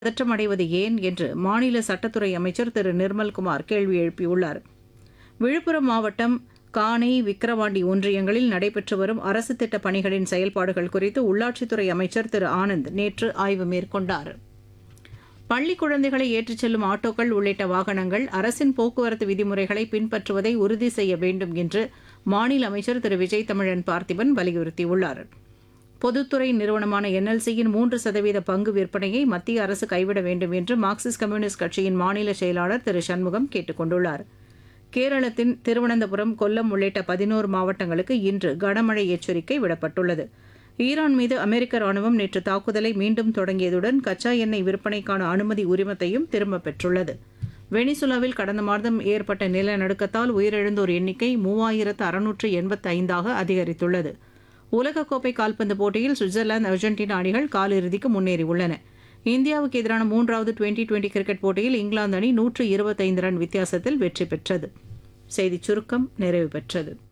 பதற்றமடைவது ஏன் என்று மாநில சட்டத்துறை அமைச்சர் திரு நிர்மல்குமார் கேள்வி எழுப்பியுள்ளார் விழுப்புரம் மாவட்டம் காணை விக்கிரவாண்டி ஒன்றியங்களில் நடைபெற்று வரும் அரசு திட்ட பணிகளின் செயல்பாடுகள் குறித்து உள்ளாட்சித்துறை அமைச்சர் திரு ஆனந்த் நேற்று ஆய்வு மேற்கொண்டார் பள்ளி குழந்தைகளை ஏற்றிச் செல்லும் ஆட்டோக்கள் உள்ளிட்ட வாகனங்கள் அரசின் போக்குவரத்து விதிமுறைகளை பின்பற்றுவதை உறுதி செய்ய வேண்டும் என்று மாநில அமைச்சர் திரு விஜய் தமிழன் பார்த்திபன் வலியுறுத்தியுள்ளார் பொதுத்துறை நிறுவனமான என்எல்சியின் மூன்று சதவீத பங்கு விற்பனையை மத்திய அரசு கைவிட வேண்டும் என்று மார்க்சிஸ்ட் கம்யூனிஸ்ட் கட்சியின் மாநில செயலாளர் திரு சண்முகம் கேட்டுக் கொண்டுள்ளார் கேரளத்தின் திருவனந்தபுரம் கொல்லம் உள்ளிட்ட பதினோரு மாவட்டங்களுக்கு இன்று கனமழை எச்சரிக்கை விடப்பட்டுள்ளது ஈரான் மீது அமெரிக்க ராணுவம் நேற்று தாக்குதலை மீண்டும் தொடங்கியதுடன் கச்சா எண்ணெய் விற்பனைக்கான அனுமதி உரிமத்தையும் திரும்பப் பெற்றுள்ளது வெனிசுலாவில் கடந்த மாதம் ஏற்பட்ட நிலநடுக்கத்தால் உயிரிழந்தோர் எண்ணிக்கை மூவாயிரத்து அறுநூற்று எண்பத்தி ஐந்தாக அதிகரித்துள்ளது உலகக்கோப்பை கால்பந்து போட்டியில் சுவிட்சர்லாந்து அர்ஜென்டினா அணிகள் காலிறுதிக்கு முன்னேறியுள்ளன இந்தியாவுக்கு எதிரான மூன்றாவது டுவெண்டி டுவெண்டி கிரிக்கெட் போட்டியில் இங்கிலாந்து அணி நூற்று இருபத்தைந்து ரன் வித்தியாசத்தில் வெற்றி பெற்றது செய்திச் சுருக்கம் நிறைவு பெற்றது